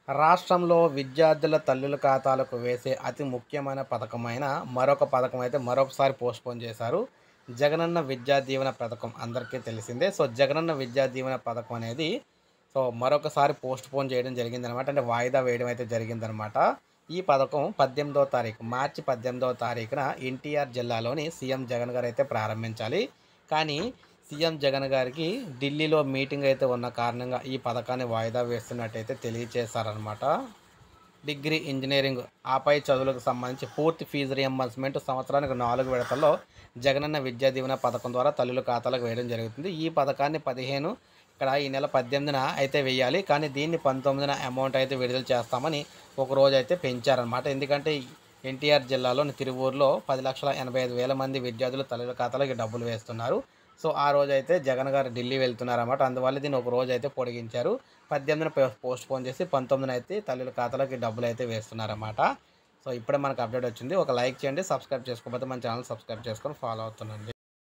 రాష్ట్రంలో విద్యార్థుల తల్లుల ఖాతాలకు వేసే అతి ముఖ్యమైన పథకమైన మరొక పథకం అయితే మరొకసారి పోస్ట్పోన్ చేశారు జగనన్న విద్యా దీవెన పథకం అందరికీ తెలిసిందే సో జగనన్న విద్యా దీవెన పథకం అనేది సో మరొకసారి పోస్ట్ పోన్ చేయడం జరిగిందనమాట అంటే వాయిదా వేయడం అయితే జరిగిందనమాట ఈ పథకం పద్దెనిమిదవ తారీఖు మార్చి పద్దెనిమిదవ తారీఖున ఎన్టీఆర్ జిల్లాలోని సీఎం జగన్ గారు అయితే ప్రారంభించాలి కానీ సీఎం జగన్ గారికి ఢిల్లీలో మీటింగ్ అయితే ఉన్న కారణంగా ఈ పథకాన్ని వాయిదా వేస్తున్నట్టయితే తెలియజేశారనమాట డిగ్రీ ఇంజనీరింగ్ ఆపై చదువులకు సంబంధించి పూర్తి ఫీజు రియంబర్స్మెంట్ సంవత్సరానికి నాలుగు విడతల్లో జగనన్న విద్యా దీవెన పథకం ద్వారా తల్లుల ఖాతాలకు వేయడం జరుగుతుంది ఈ పథకాన్ని పదిహేను ఇక్కడ ఈ నెల పద్దెనిమిదిన అయితే వేయాలి కానీ దీన్ని పంతొమ్మిదిన అమౌంట్ అయితే విడుదల చేస్తామని ఒక రోజు అయితే పెంచారనమాట ఎందుకంటే ఎన్టీఆర్ జిల్లాలోని తిరువూరులో పది లక్షల ఎనభై ఐదు వేల మంది విద్యార్థులు తల్లుల ఖాతాలకు డబ్బులు వేస్తున్నారు సో ఆ రోజు అయితే జగన్ గారు ఢిల్లీ వెళ్తున్నారన్నమాట అందువల్ల దీన్ని ఒక రోజు అయితే పొడిగించారు పద్దెనిమిదిన పోస్ట్ పోన్ చేసి పంతొమ్మిదిన అయితే తల్లుల ఖాతాలకి డబ్బులు అయితే వేస్తున్నారన్నమాట సో ఇప్పుడే మనకు అప్డేట్ వచ్చింది ఒక లైక్ చేయండి సబ్స్క్రైబ్ చేసుకోకపోతే మన ఛానల్ సబ్స్క్రైబ్ చేసుకొని ఫాలో అవుతుండండి